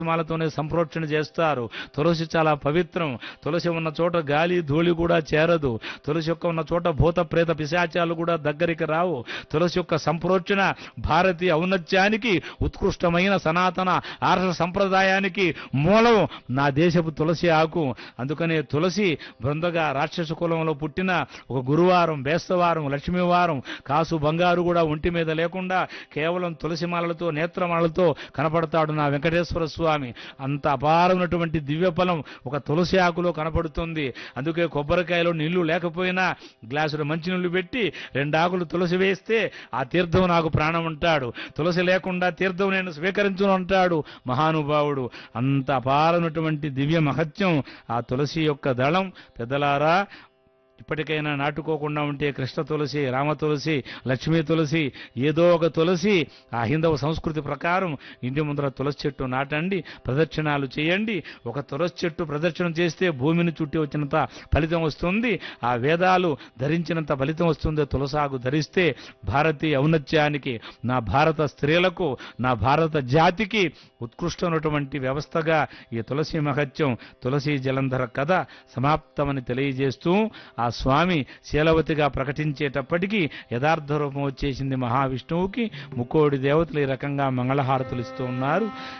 మాలతోనే సంప్రోక్షణ చేస్తారు తులసి చాలా పవిత్రం తులసి ఉన్న చోట గాలి ధూళి కూడా చేరదు తులసి యొక్క ఉన్న చోట భూత ప్రేత పిశాచాలు కూడా దగ్గరికి రావు తులసి యొక్క సంప్రోక్షణ భారతీయ ఔన్నత్యానికి ఉత్కృష్టమైన సనాతన ఆర్ష సంప్రదాయానికి మూలం నా దేశపు తులసి ఆకు అందుకనే తులసి బృందగా రాక్షస కులంలో పుట్టిన ఒక గురువారం బేస్తవారం లక్ష్మీవారం కాసు బంగారు కూడా ఒంటి మీద లేకుండా కేవలం తులసి మాలలతో నేత్రమాలలతో కనపడతాడు నా వెంకటేశ్వర స్వామి అంత అపారమైనటువంటి దివ్య ఫలం ఒక తులసి ఆకులో కనపడుతుంది అందుకే కొబ్బరికాయలో నీళ్లు లేకపోయినా గ్లాసులో మంచినీళ్లు పెట్టి రెండు ఆకులు తులసి వేస్తే ఆ తీర్థం నాకు ప్రాణం అంటాడు తులసి లేకుండా తీర్థం నేను స్వీకరించును అంటాడు మహానుభావుడు అంత అపారమైనటువంటి దివ్య మహత్యం ఆ తులసి యొక్క దళం పెద్దలారా ఇప్పటికైనా నాటుకోకుండా ఉంటే కృష్ణ తులసి రామ తులసి లక్ష్మీ తులసి ఏదో ఒక తులసి ఆ హిందవ సంస్కృతి ప్రకారం ఇంటి ముందర తులసి చెట్టు నాటండి ప్రదక్షిణాలు చేయండి ఒక తులసి చెట్టు ప్రదక్షిణ చేస్తే భూమిని చుట్టి వచ్చినంత ఫలితం వస్తుంది ఆ వేదాలు ధరించినంత ఫలితం వస్తుంది తులసాగు ధరిస్తే భారతీయ ఔన్నత్యానికి నా భారత స్త్రీలకు నా భారత జాతికి ఉత్కృష్టమైనటువంటి వ్యవస్థగా ఈ తులసి మహత్యం తులసి జలంధర కథ సమాప్తమని తెలియజేస్తూ ఆ స్వామి శీలవతిగా ప్రకటించేటప్పటికీ యథార్థ రూపం వచ్చేసింది మహావిష్ణువుకి ముక్కోడి దేవతలు ఈ రకంగా మంగళహారతులు ఇస్తూ ఉన్నారు